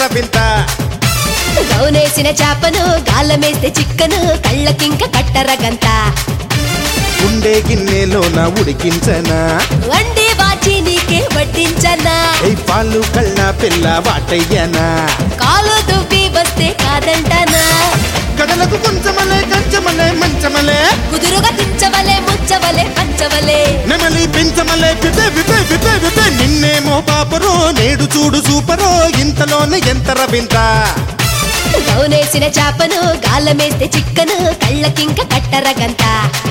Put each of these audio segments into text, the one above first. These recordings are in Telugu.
వింత గౌనేసిన చేపను గాలమేస్తే చిక్కను కళ్ళకింక కట్టరగంత ఉండే గిన్నెలోన ఉడికించనా వండి వాచి నీకే వడ్డించనా ఏ పాలు కళ్ళ పిల్ల వాటయ్యనా కాలు దువ్వి వస్తే కాదంటనా కడలకు కొంచెమలే కంచమలే మంచమలే కుదురుగా తించవలే ముచ్చవలే పంచవలే నెమలి పెంచమలే విపే విపే విపే విపే నిన్నేమో పాపరో నేడు చూడు సూపరో ఇంతలోనే ఎంతర వింత గౌనేసిన చేపను గాలమేస్తే చిక్కను కళ్ళకింక కట్టరగంత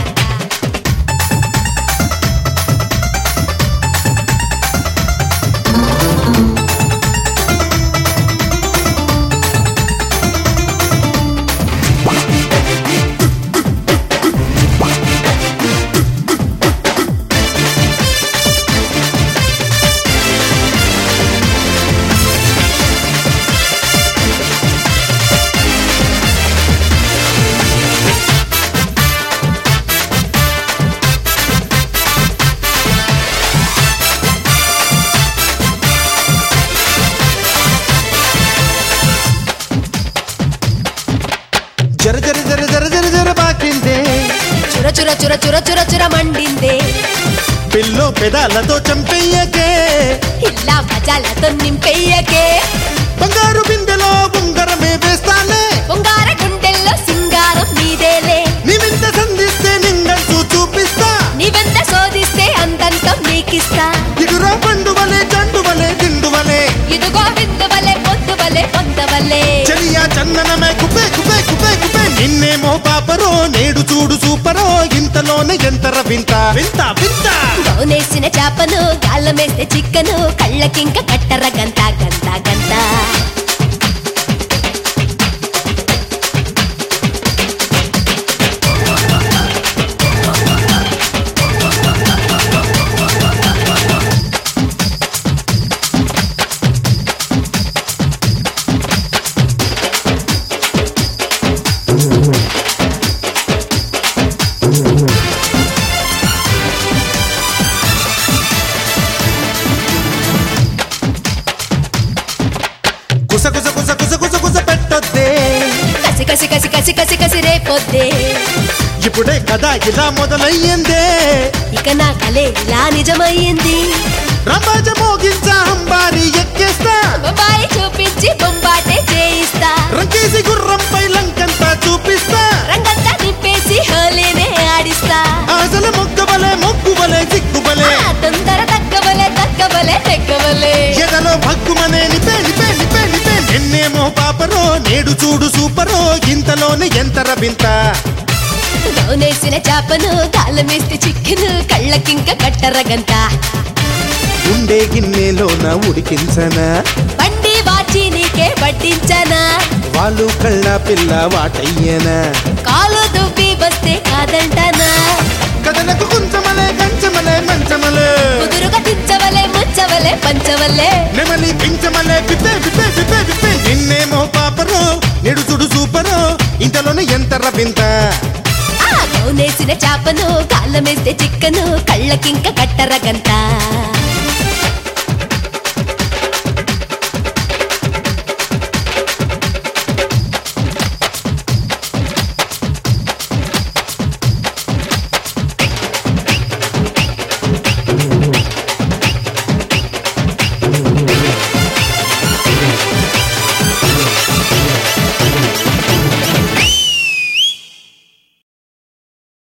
జర జర జర జర జర జర బాకిందే చుర చుర చుర చుర చుర చుర మండిందే పిల్లో పెదాలతో చంపెయ్యకే ఇలా మజాలతో నింపెయ్యకే బంగారు బిందెలో ఉంగరమే వేస్తానే పొంగార గుండెల్లో సింగారం నీదేలే నిమింత సంధిస్తే నిండంటూ చూపిస్తా నీవెంత శోధిస్తే అంతంతం నీకిస్తా ఇగురా పండువలే చండువలే దిండువలే ఇదిగో విందువలే పొద్దువలే పొందవలే చెలియా చందనమే కుపే కుపే కుపే కుపే నిన్నేమో పాపరో నేడు చూడు సూపరో ఇంతలోనే ఎంతర వింత వింత వింత గౌనేసిన చేపను గాలమేస్తే చిక్కను కళ్ళకింక కట్టర గంత గంత గంత కుస కుస కుస కుస కుస కుస పెట్టొద్దే కసి కసి కసి కసి కసి కసి రేపొద్దే ఇప్పుడే కదా ఇలా మొదలయ్యిందే ఇక నా కలే ఇలా నిజమయ్యింది రమాజ మోగించా అంబారి ఎక్కేస్తా బొంబాయి చూపించి బొంబాటే చేయిస్తా రంకేసి గుర్రంపై లంకంతా చూపిస్తా రంగంతా నింపేసి హోలీనే ఆడిస్తా ఆశల మొగ్గవలే మొగ్గువలే సిగ్గువలే ఆ తొందర తగ్గవలే తగ్గవలే తెగ్గవలే ఎదలో భగ్గుమనే నిపే నిపే నిపే నిపే నిన్నేమో పాపరో నేడు చూడు సూపరో ఇంతలోనే ఎంతర వింత గౌనేసిన చేపను కాలమేస్తే చిక్కును కళ్ళకింక కట్టరగంత ఉండే గిన్నెలోన ఉడికించనా బండి వాచి నీకే వడ్డించనా వాళ్ళు కళ్ళ పిల్ల వాటయ్యనా కాలు దువ్వి వస్తే కాదంటనా కథలకు కొంచెమలే కంచమలే మంచమలే కుదురుగా తించవలే ముచ్చవలే పంచవలే నెమలి పించమలే విప్పే విప్పే విప్పే విప్పే నిన్నేమో పాపరో నేడు చూడు సూపరో ఇంతలోనే ఎంతర వింత ఆ గౌనేసిన చేపను కాలమేస్తే చిక్కను కళ్ళకింక కట్టరగంత